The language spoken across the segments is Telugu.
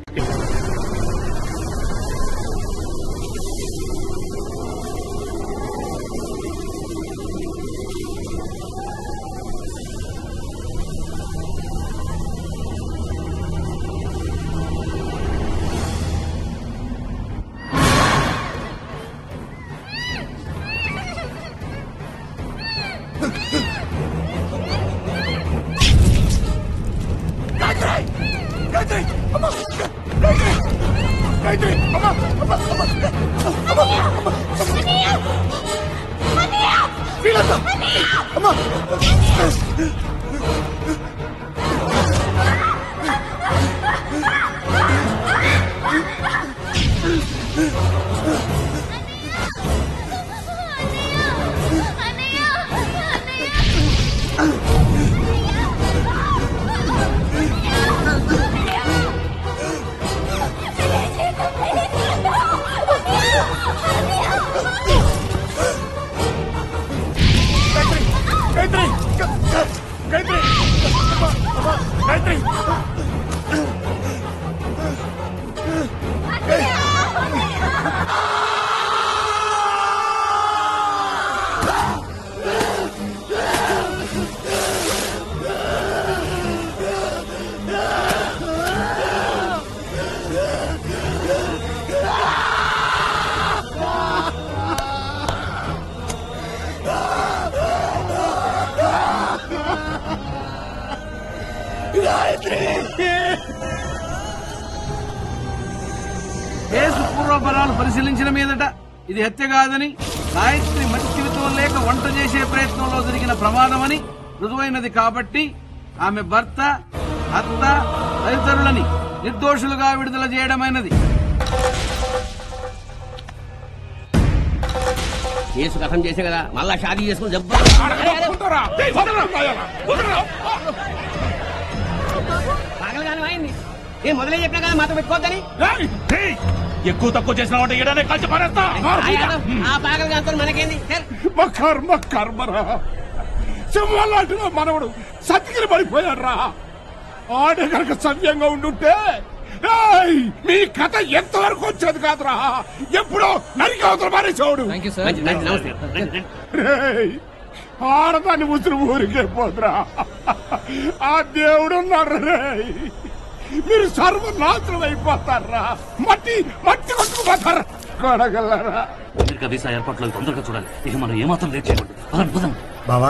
గాయత్రి గాయత్రి గాయత్రి కేసు పూర్వపరాలు పరిశీలించిన మీదట ఇది హత్య కాదని గాయత్రి మృత్యుతో లేక వంట చేసే ప్రయత్నంలో జరిగిన ప్రమాదమని రుజువైనది కాబట్టి ఆమె భర్త అత్త తదితరులని నిర్దోషులుగా విడుదల చేయడమైనది కేసు కథం చేసే కదా మళ్ళా షాదీ చేసుకుని దెబ్బ పాగలగానే అయింది ఏ మొదలే చెప్పినా కదా మాతో పెట్టుకోవద్దని ఎక్కువ తక్కువ చేసిన వాటి ఈడనే కలిసి పడేస్తా ఆ యాదవ్, ఆ పాగలగాంతో మనకేంది చల్. మా కర్మ కర్మరా సింహాలాంటి నా మనవడు సతికిరి పడిపోయాడు రా ఆడ కనుక సవ్యంగా ఉండుంటే ఏయ్, మీ కథ ఎంతవరకు వచ్చేది కాదురా ఎప్పుడో నరికి అవతల మారేసేవాడు మంచి మంచి నమస్తే రండి, రండి. రేయ్, ఆడదాన్ని ముసురు ఊరికే పోదురా ఆ దేవుడు ఉన్నాడు రేయ్ మీరు సర్వనాశనం అయిపోతారా మట్టి మట్టి కొట్టుకుపోతారా కొడగలరా అమెరికా వీసా ఏర్పాట్లు తొందరగా చూడాలి ఇక మనం ఏమాత్రం లేట్ చేయకూడదు పదండి, పదండి. బావా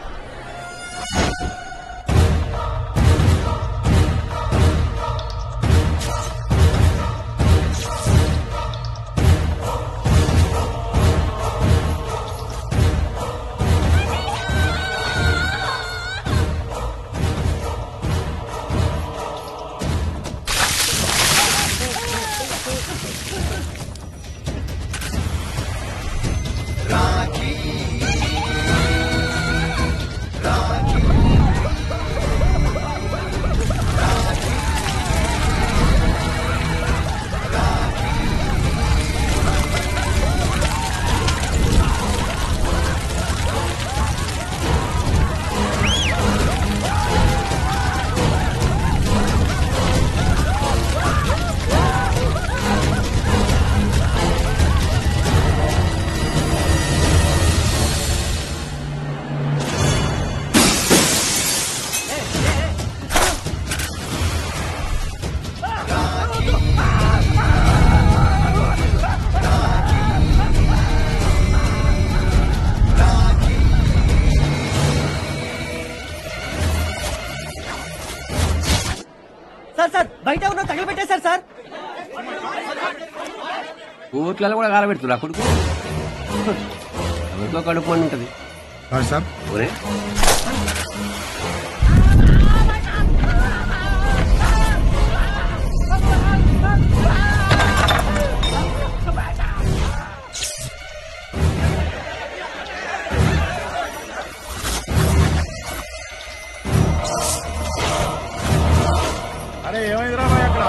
సార్ సార్ బయట ఉన్న తగలబెట్టేశారు సార్ కోట్లలో కూడా కాలబెడుతురా కొడుకు ఎవరికో కడుపు అని ఉంటది సార్ ఒరే అరే ఏమైందిరా బాయ్ అక్కడ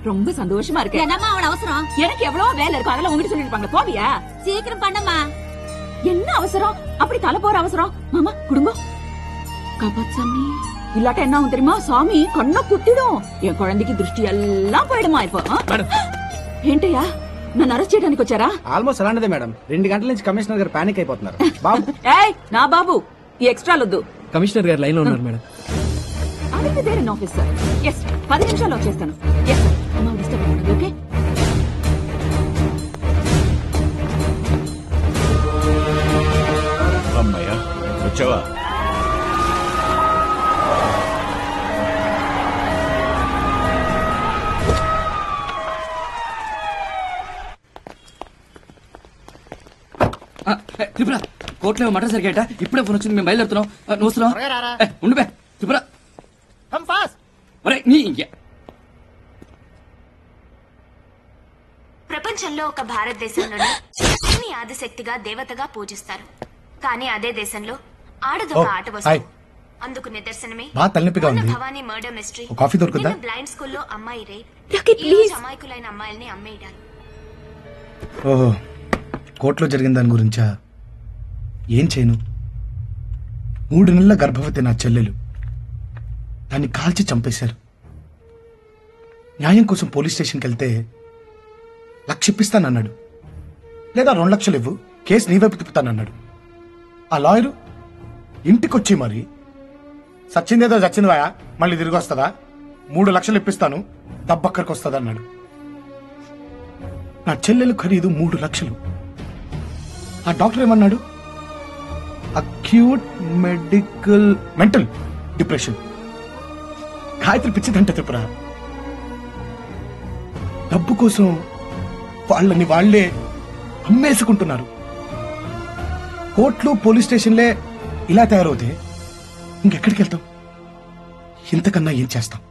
ரொம்ப சந்தோஷமா இருக்கு என்னம்மா அவன் அவசரம் எனக்கு எவ்வளவு வேலை இருக்கும் அதெல்லாம் உங்ககிட்ட சொல்லிருப்பாங்க போவியா சீக்கிரம் பண்ணம்மா என்ன அவசரம் அப்படி தலை போற அவசரம் மாமா குடுங்க காப்பாத் சாமி இல்லாட்ட என்ன ஆகும் தெரியுமா சாமி கண்ணை குத்திடும் என் குழந்தைக்கு திருஷ்டி எல்லாம் போயிடுமா இப்போ ఆ? ఏంటయ్యా నన్ను అరెస్ట్ చేయడానికి వచ్చారా ఆల్మోస్ట్ అలాంటిదే మేడం రెండు గంటల నుంచి కమిషనర్ గారు పానిక్ అయిపోతున్నారు బాబు ఏయ్ నా బాబు ఈ ఎక్స్ట్రాలు వద్దు కమిషనర్ గారు లైన్ లో ఉన్నారు మేడం అడిగితే there in office sir yes పది నిమిషాలు వచ్చేస్తాను ఎస్ సార్ డిస్టర్బ్ అవ్వకండి ఓకే అమ్మయ్యా వచ్చావా త్రిపుర కోర్టులో మటర్ సరిగేట ఇప్పుడే ఫోన్ వచ్చింది మేము బయలుదేరుతున్నాం ఆ, నువ్వు వస్తున్నావా? ఏ, ఉండు బే త్రిపుర ఒరే నీ ఇంకే ప్రపంచంలో ఒక భారతదేశంలోనే లక్ష్మి ఆదిశక్తిగా దేవతగా పూజిస్తారు కానీ అదే దేశంలో ఆడదొక ఓ, ఆట హాయ్. వస్తువు అందుకు నిదర్శనమే బాగా తలనొప్పిగా మొన్న ఉంది. భవానీ మర్డర్ మిస్టరీ ఓ కాఫీ దొరుకుతుందా? బ్లైండ్ స్కూల్లో అమ్మాయి రేప్ రాకెట్, ఈ రోజు ప్లీజ్. అమాయకులైన అమ్మాయిల్ని అమ్మేయడాలు ఓహో కోర్టులో జరిగిన దాని గురించా ఏం చేయను మూడు నెలల గర్భవతి నా చెల్లెలు దాన్ని కాల్చి చంపేశారు న్యాయం కోసం పోలీస్ స్టేషన్కి వెళ్తే లక్ష ఇప్పిస్తానన్నాడు లేదా రెండు లక్షలు ఇవ్వు కేసు నీ వైపు తిప్పుతానన్నాడు ఆ లాయరు ఇంటికొచ్చి మరి సచ్చిందేదో చచ్చిందివా మళ్ళీ తిరిగి వస్తుందా మూడు లక్షలు ఇప్పిస్తాను దబ్బక్కడికి వస్తుంది అన్నాడు నా చెల్లెలు ఖరీదు మూడు లక్షలు ఆ డాక్టర్ ఏమన్నాడు acute medical mental depression Gayatri పిచ్చిదంట త్రిపుర డబ్బు కోసం వాళ్ళని వాళ్ళే అమ్మేసుకుంటున్నారు కోర్టులు పోలీస్ స్టేషన్లే ఇలా తయారవుతే ఇంకెక్కడికి వెళ్తాం ఇంతకన్నా ఏం చేస్తాం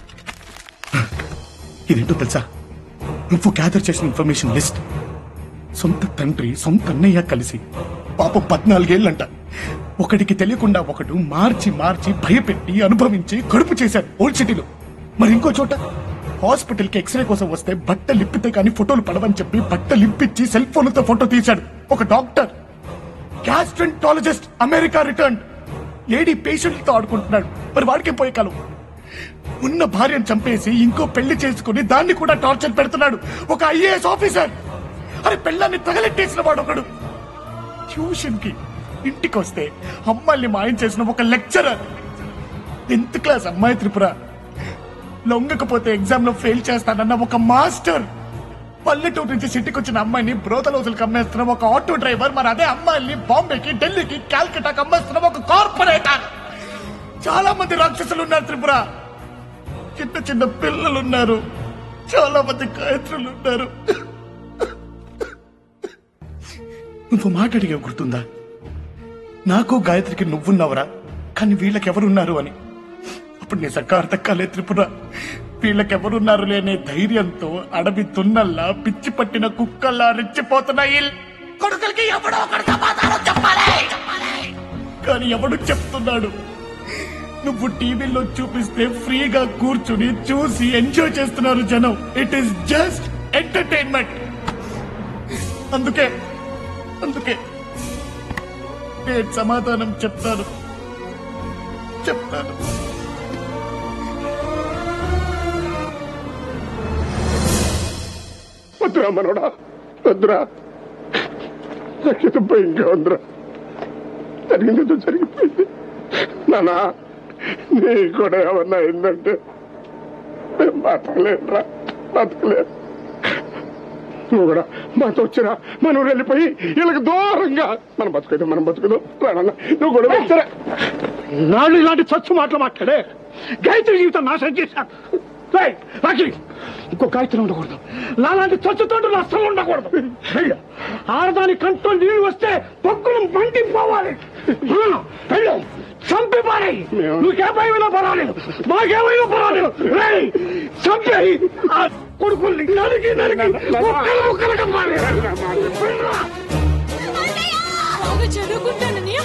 ఇదేంటో తెలుసా నువ్వు గ్యాదర్ చేసిన ఇన్ఫర్మేషన్ లిస్ట్ సొంత తండ్రి సొంత అన్నయ్య కలిసి పాపం పద్నాలుగేళ్లంట ఒకటికి తెలియకుండా ఒకడు మార్చి మార్చి భయపెట్టి అనుభవించి కడుపు చేశారు ఓల్డ్ సిటీలో మరి ఇంకో చోట హాస్పిటల్ కి ఎక్స్రే కోసం వస్తే బట్టలు ఇప్పితే కానీ ఫోటోలు పడవని చెప్పి బట్టలు ఇప్పించి సెల్ ఫోన్లతో ఫోటో తీశాడు ఒక doctor gastroenterologist America return lady పేషెంట్లతో ఆడుకుంటున్నాడు మరి వాడికే పోయే కాలం ఉన్న భార్యను చంపేసి ఇంకో పెళ్లి చేసుకుని దాన్ని కూడా టార్చర్ పెడుతున్నాడు ఒక ఐఏఎస్ ఆఫీసర్ అరే పెళ్ళాన్ని తగలెట్టేసిన వాడు ఒకడు ట్యూషన్ కి ఇంటికి వస్తే అమ్మాయిల్ని మాయం చేసిన ఒక లెక్చరర్ టెన్త్ క్లాస్ అమ్మాయి త్రిపుర లొంగకపోతే ఎగ్జామ్ లో ఫెయిల్ చేస్తానన్న ఒక మాస్టర్ పల్లెటూరు నుంచి సిటీకి వచ్చిన అమ్మాయిని బ్రోతలోజులకు అమ్మేస్తున్న ఒక ఆటో డ్రైవర్ మరి అదే అమ్మాయిల్ని బాంబేకి ఢిల్లీకి కాల్కటాకి అమ్మేస్తున్న ఒక కార్పొరేటర్ చాలా మంది రాక్షసులు ఉన్నారు త్రిపుర చిన్న చిన్న పిల్లలు ఉన్నారు చాలా మంది గాయత్రులు ఉన్నారు నువ్వు మాట అడిగా గుర్తుందా నాకు గాయత్రికి నువ్వున్నావురా కానీ వీళ్ళకెవరున్నారు అని అప్పుడు నీ సర్కారు దక్కాలే త్రిపుర వీళ్ళకెవరున్నారు లేనే ధైర్యంతో అడవి తున్నల్లా పిచ్చి పట్టిన కుక్కల్లా రెచ్చిపోతున్నాయి కొడుకులకి ఎవడో ఒకడు సమాధానం చెప్పాలి కానీ ఎవడు చెప్తున్నాడు నువ్వు టీవీలో చూపిస్తే ఫ్రీగా కూర్చుని చూసి ఎంజాయ్ చేస్తున్నారు జనం ఇట్ ఈస్ జస్ట్ ఎంటర్టైన్మెంట్ అందుకే అందుకే నేను సమాధానం చెప్తాను చెప్తాను వద్దురా మనోడా వద్దురా నాకేదో భయంగా ఉందిరా జరిగిందేదో జరిగిపోయింది నానా నీ కూడా ఏమన్నా అయిందంటే నేను బతకలేనురా బతకలేదు నువ్వు కూడా మాతో వచ్చిరా మనం వెళ్ళిపోయి వీళ్ళకి దూరంగా మనం బతుకుదాం మనం బతుకుదాం రానన్నా నువ్వు కూడా వచ్చారా నాళ్ళు ఇలాంటి చచ్చు మాటలు మాట్లాడే గాయత్రి జీవితం నాశనం చేశాను రేయ్, రాఖీ ఇంకో గాయత్రి ఉండకూడదు నాలాంటి చచ్చుతోటి అస్సలు ఉండకూడదు వెళ్ళు. ఆడదాని కంట్లో నీళ్ళు వస్తే పొక్కులు మండిపోవాలి ఆ, వెళ్ళు. చంపి పారాయి నువ్వుకేమైనా పర్వాలేదు మాకేమైనా పర్వాలేదు రేయ్, చంపేయి ఆ కొడుకుల్ని నరికి నరికి ముక్కలు ముక్కలుగా పారేయ్. వెళ్ళురా. చదువుకుంటానని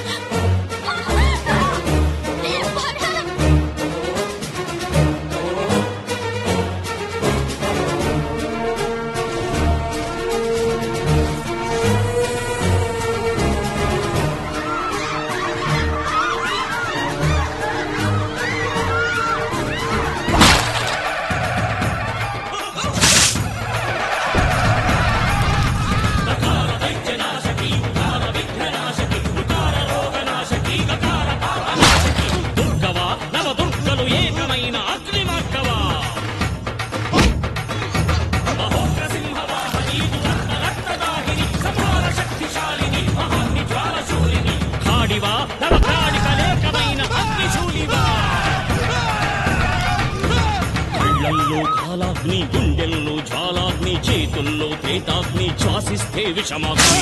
కాలాగ్ని గుండెల్లో జ్వాలాగ్ని చేతుల్లో త్రేతాగ్ని శ్వాసిస్తే విషమాగ్ని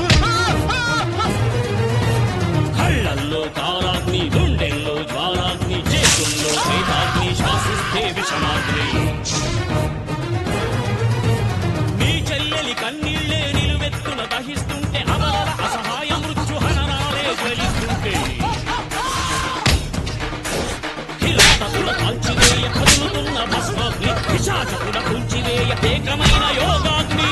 కళ్ళల్లో కాలాగ్ని గుండెల్లో జ్వాలాగ్ని చేతుల్లో త్రేతాగ్ని శ్వాసిస్తే విషమాగ్ని నీ చెల్లెలి కన్నీళ్ళే నిలువెత్తున దహిస్తుంటే అమల అసహాయ మృత్యు హనరాలే జ్వలిస్తుంటే కిరాతకుల కాల్చివేయ కదులుతున్న భస్మాగ్ని పిశాచకుల కూల్చివేయ ఏకమైన యోగాగ్ని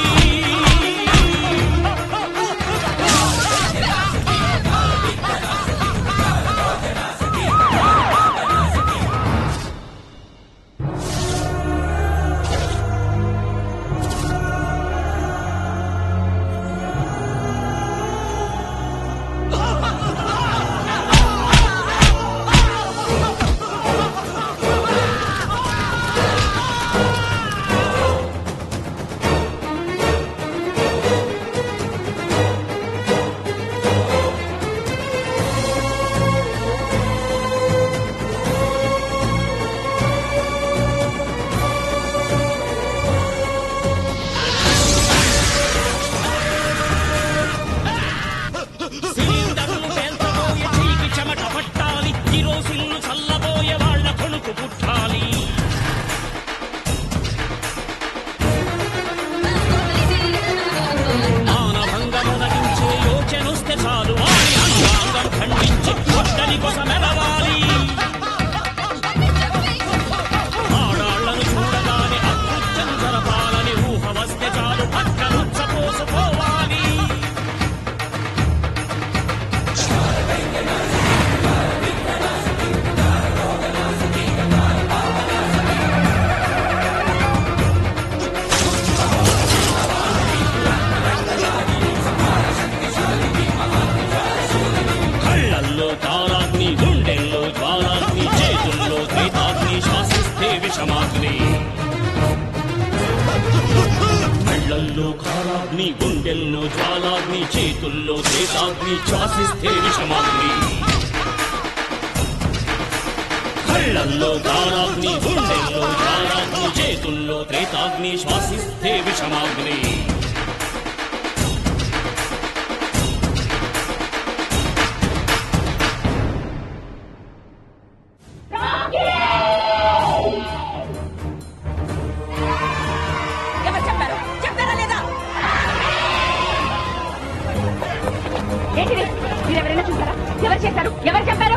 సిలిండర్లు పేల్చబోయే చీకి చెమట పట్టాలి కిరోసిన్లు చల్లబోయే వాళ్ళ కొనుకు పుట్టాలి మానభంగము నటించే యోచనొస్తే చాలు వారి అంగాంగం ఖండించి ఒడ్డని కొసమెరవాలి ఆడాళ్లను చూడగానే అకృత్యం జరపాలని ఊహ వస్తే చాలు పక్కనుచ్చపోసుకోవాలి కళ్ళల్లో తారాగ్ని గుండెల్లో జ్వాలాగ్ని చేతుల్లో త్రేతాగ్ని శ్వాసిస్తే విషమాగ్ని కళ్ళల్లో కారాగ్ని గుండెల్లో జ్వాలాగ్ని చేతుల్లో త్రేతాగ్ని శ్వాసిస్తే విషమాగ్ని కళ్ళల్లో కారాగ్ని గుండెల్లో జ్వాలాగ్ని చేతుల్లో త్రేతాగ్ని శ్వాసిస్తే విషమాగ్ని ఎవరు చెప్పారు చెప్తారా లేదా ఏంటిది మీరు ఎవరైనా చూసారా ఎవరు చేశారు ఎవరు చెప్పారు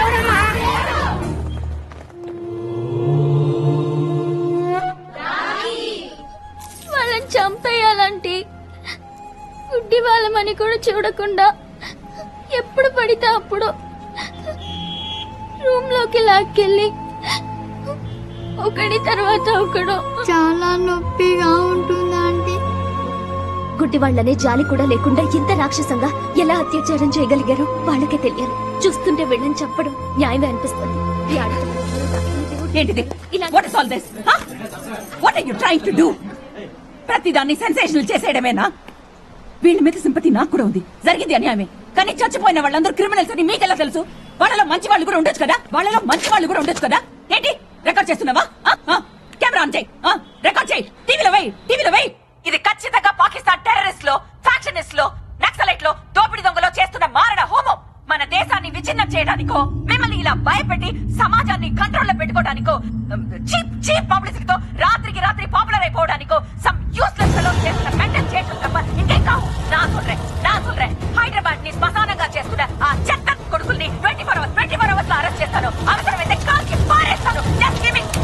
వాళ్ళని చంపేయాలంటే గుడ్డి వాళ్ళమని కూడా చూడకుండా ఎప్పుడు పడితే అప్పుడు రూమ్ లోకి లాక్కెళ్ళి ఒకడి తర్వాత ఒకడు చాలా నొప్పిగా ఉంటుంది ఆంటీ గుడ్డి వాళ్ళనే జాలి కూడా లేకుండా ఇంత రాక్షసంగా ఎలా అత్యాచారం చేయగలిగారో వాళ్ళకే తెలియాలి చూస్తుంటే వీళ్ళని చెప్పడం న్యాయమే అనిపిస్తుంది ఈ ఆడపిల్ల ఏంటిది ఇలా- what is all this what are you trying to do ప్రతిదాన్ని సెన్సేషనల్ చేసేయడమేనా వీళ్ళ మీద సింపతి నాకు కూడా ఉంది జరిగింది అన్యాయమే కానీ చచ్చిపోయిన వాళ్ళందరూ క్రిమినల్స్ అని మీకెలా తెలుసు వాళ్ళలో మంచి వాళ్ళు కూడా ఉండొచ్చు కదా వాళ్ళలో మంచి వాళ్ళు కూడా ఉండొచ్చు కదా ఏంటి రికార్డ్ చేస్తున్నావా కెమెరా ఆన్ చేయి రికార్డ్ చేయి టీవీలో వెయ్యి టీవీలో వెయ్యి ఇది ఖచ్చితంగా పాకిస్తాన్ టెర్రరిస్ట్ లో ఫ్యాక్షనిస్ట్ లో నక్సలైట్ లో దోపిడి దొంగలో చేస్తున్న మారణ హోమం మన దేశాన్ని విచ్ఛిన్నం చేయడానికో మిమ్మల్ని ఇలా భయపెట్టి సమాజాన్ని కంట్రోల్లో పెట్టుకోవడానికో చీప్ చీప్ పబ్లిసిటీతో రాత్రికి రాత్రి పాపులర్ అయిపోవడానికో సమ్ యూస్లెస్ ఫెలో చేస్తున్న మెంటల్ చేయడం తప్ప ఇంకేం కావు నా సొల్రే నా సొల్రే హైదరాబాద్ ని శ్మశానంగా చేస్తున్న ఆ చెత్త కొడుకుల్ని twenty four hours twenty four hours లో అరెస్ట్ చేస్తాను అవసరమైతే కాల్చి పారేస్తాను Just give me-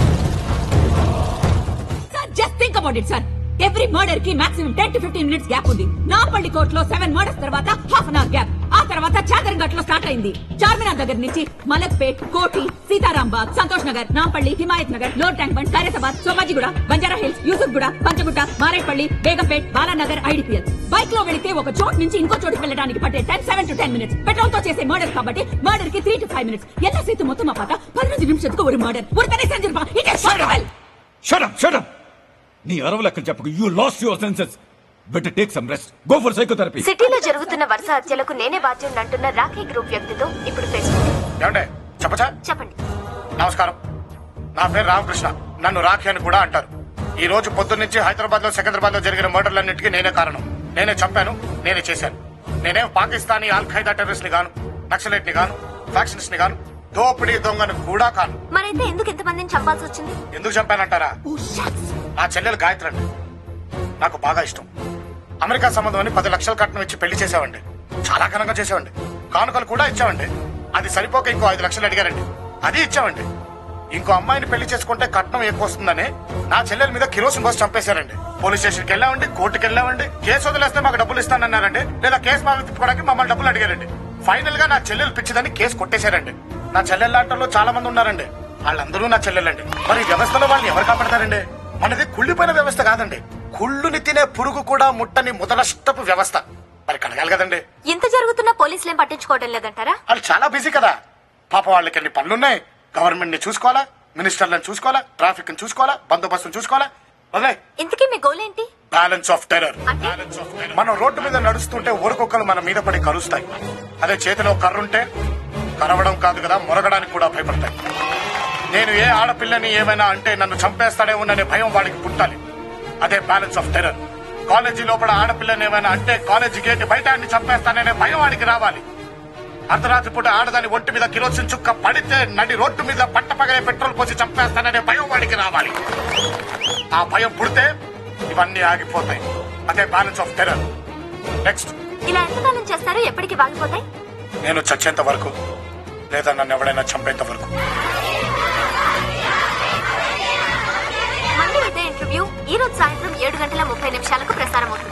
Sir, just think about it, sir. Every murder కి maximum ten to fifteen minutes gap ఉంది నాపల్లి కోర్టులో సెవెన్ మర్డర్స్ తర్వాత హాఫ్ అన్ అవర్ గ్యాప్ ఆ తర్వాత చాదర్ఘట్ లో స్టార్ట్ అయింది చార్మినార్ దగ్గర నుంచి Malakpet Koti Sitarambagh Santosh Nagar Nampally Himayat Nagar lower tank bund Khairatabad Somajiguda Banjara hills Yousufguda Panjagutta Marredpally Begumpet Balanagar IDPL bike లో వెళితే ఒక చోటు నుంచి ఇంకో చోటుకి వెళ్ళడానికి పట్టే time seven to ten minutes petrol తో చేసే మర్డర్ కాబట్టి మర్డర్ కి త్రీ టు ఫైవ్ మినిట్స్ ಎಲ್ಲ ಸೇತು ಮೊತ್ತ ಮಾಪಾತ ಪದಿನஞ்சು ನಿಮಿಷಕ್ಕೂ ஒரு ಮರ್ಡರ್ ஒரு ತಲೆ செஞ்சிருப்பான் it is possible shut up shut up నీ అరవలు ఎక్కడ చెప్పకు you lost your senses better take some rest go for psychotherapy సిటీలో జరుగుతున్న వరుస హత్యలకు నేనే బాధ్యుని అంటున్న రాఖీ గ్రూప్ వ్యక్తితో ఇప్పుడు ఫేస్బుక్ ఏమండే చెప్పచ్చా చెప్పండి నమస్కారం నా పేరు రామకృష్ణ నన్ను రాఖీ అని కూడా అంటారు ఈ రోజు పొద్దున్న నుంచి హైదరాబాద్ లో సికింద్రాబాద్ లో జరిగిన మర్డర్లన్నింటికి నేనే కారణం నేనే చంపాను నేనే చేశాను నేనేం పాకిస్తానీ అల్ ఖైదా టెర్రరిస్ట్ ని గాను నక్సలైట్ ని గాను ఫ్యాక్షనిస్ట్ ని గాను దోపిడీ దొంగను కూడా కాను మరైతే ఎందుకు ఇంతమందిని చంపాల్సి వచ్చింది ఎందుకు చంపానంటారా నా చెల్లెలు గాయత్రి అండి నాకు బాగా ఇష్టం అమెరికా సంబంధం అని పది లక్షల కట్నం ఇచ్చి పెళ్లి చేసావండి చాలా ఘనంగా చేసావండి కానుకలు కూడా ఇచ్చామండి అది సరిపోక ఇంకో ఐదు లక్షలు అడిగారండి అది ఇచ్చామండి ఇంకో అమ్మాయిని పెళ్లి చేసుకుంటే కట్నం ఎక్కువ వస్తుందని నా చెల్లెల మీద కిరోసిన్ బస్ చంపేశారండి పోలీస్ స్టేషన్కి వెళ్ళామండి కోర్టుకి వెళ్ళామండి కేసు వదిలేస్తే మాకు డబ్బులు ఇస్తానన్నారండి లేదా కేసు మాకు తిప్పుకోవడానికి మమ్మల్ని డబ్బులు అడిగారండి ఫైనల్ గా నా చెల్లెలు పిచ్చిదని కేసు కొట్టేశారండి నా చెల్లెళ్ళ ఆటల్లో చాలా మంది ఉన్నారండి వాళ్ళందరూ నా చెల్లెలండి మరి ఈ వ్యవస్థలో వాళ్ళని ఎవరు కాపాడతారండి మనది కుళ్ళిపోయిన వ్యవస్థ కాదండి కుళ్ళుని తినే పురుగు కూడా ముట్టని ముదనష్టపు వ్యవస్థ మరి కడగాలి కదండి ఇంత జరుగుతున్నా పోలీసులేం పట్టించుకోవడం లేదంటారా వాళ్ళు చాలా బిజీ కదా పాప వాళ్ళకి ఎన్ని పనులున్నాయి గవర్నమెంట్ ని చూసుకోవాలా మినిస్టర్లను చూసుకోవాలా ట్రాఫిక్ ని చూసుకోవాలా బందోబస్తును చూసుకోవాలా వదిలే ఇంతకీ మీ గోల్ ఏంటి బ్యాలెన్స్ ఆఫ్ టెర్రర్ మనం రోడ్డు మీద నడుస్తుంటే ఊరుకొక్కలు మన మీద పడి కలుస్తాయి అదే చేతిలో కర్రుంటే కరవడం కాదు కదా మొరగడానికి కూడా భయపడతాయి నేను ఏ ఆడపిల్లని ఏమైనా అంటే నన్ను చంపేస్తాడేమోననే భయం వాడికి పుట్టాలి అదే బ్యాలెన్స్ ఆఫ్ టెర్రర్ కాలేజీ లోపల ఆడపిల్లని ఏమైనా అంటే కాలేజీ గేట్ బయట ఆయన్ని చంపేస్తాననే భయం వాడికి రావాలి అర్ధరాత్రి పూట ఆడదాని ఒంటి మీద కిరోసిన్ చుక్క పడితే నడి రోడ్డు మీద పట్టపగలే పెట్రోల్ పోసి చంపేస్తాననే భయం వాడికి రావాలి ఆ భయం పుడితే ఇవన్నీ ఆగిపోతాయి అదే బ్యాలెన్స్ ఆఫ్ టెర్రర్ నెక్స్ట్ ఇలా ఎంతకాలం చేస్తారు ఎప్పటికి వాగిపోతాయి నేను చచ్చేంత వరకు లేదా నన్ను ఎవడైనా చంపేంత వరకు మళ్ళీ ఇదే ఇంటర్వ్యూ ఈ రోజు సాయంత్రం ఏడు గంటల ముప్పై నిమిషాలకు ప్రసారం అవుతుంది